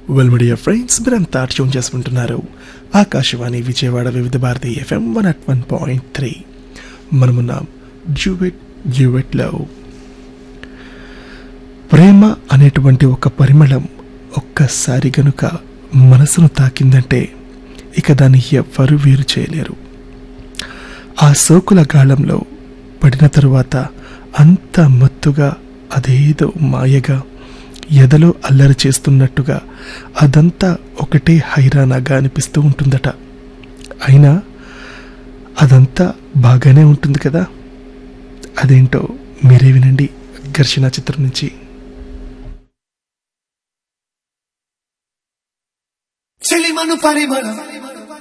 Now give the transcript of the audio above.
well media friends మీరంతా tune చేసుకుంటున్నారు Akashvani Vijayawada Vividh Bharati F M one at one point three మనమున్నాం జ్యూవెట్ జ్యూవెట్లో ప్రేమ అనేటువంటి ఒక పరిమళం ఒక్కసారి గనుక మనసును తాకిందంటే ఇక దాన్ని ఎవ్వరూ వేరు చేయలేరు ఆ సోకుల గాళంలో పడిన తరువాత అంత మత్తుగా అదేదో మాయగా ఎదలో అల్లరి చేస్తున్నట్టుగా అదంతా ఒకటే హైరానాగా అనిపిస్తూ ఉంటుందట అయినా అదంతా బాగానే ఉంటుంది కదా అదేంటో మీరే వినండి ఘర్షణ చిత్రం నుంచి చెలిమను పరిమళం